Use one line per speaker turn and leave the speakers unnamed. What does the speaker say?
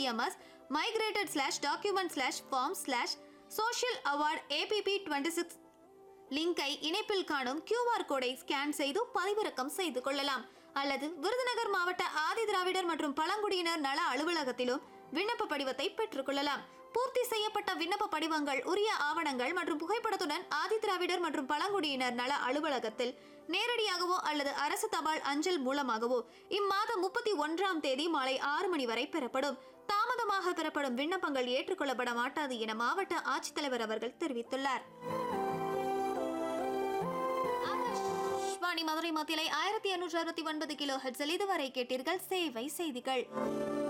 TMS migrated slash document slash form slash social award APP twenty six லிங்கை இணைப்பில் காணும் QR கோடை scan செய்து பதிவிறக்கம் செய்து கொள்ளலாம் அல்லது விருதுநகர் மாவட்ட ஆதி திராவிடர் மற்றும் பழங்குடியினர் நல அலுவலகத்திலும் விண்ணப்ப படிவத்தை பெற்றுக்கொள்ளலாம் பூர்த்தி செய்யப்பட்ட விண்ணப்ப படிவங்கள் உரிய ஆவணங்கள் மற்றும் புகைப்படத்துடன் ஆதி திராவிடர் மற்றும் பழங்குடியினர் நல அலுவலகத்தில் நேரடியாகவோ அல்லது அரசு தபால் அஞ்சல் மூலமாகவோ இம்மாதம் முப்பத்தி ஒன்றாம் தேதி மாலை ஆறு மணி வரை பெறப்படும் தாமதமாக பெறப்படும் விண்ணப்பங்கள் ஏற்றுக்கொள்ளப்பட மாட்டாது என மாவட்ட ஆட்சித்தலைவர் அவர்கள் தெரிவித்துள்ளார் ஆகாஷ்வாணி மதுரை மத்தியிலை ஆயிரத்தி எண்ணூற்று அறுபத்தி ஒன்பது கிலோ ஹெட்ஸில் இதுவரை கேட்டீர்கள் சேவை செய்திகள்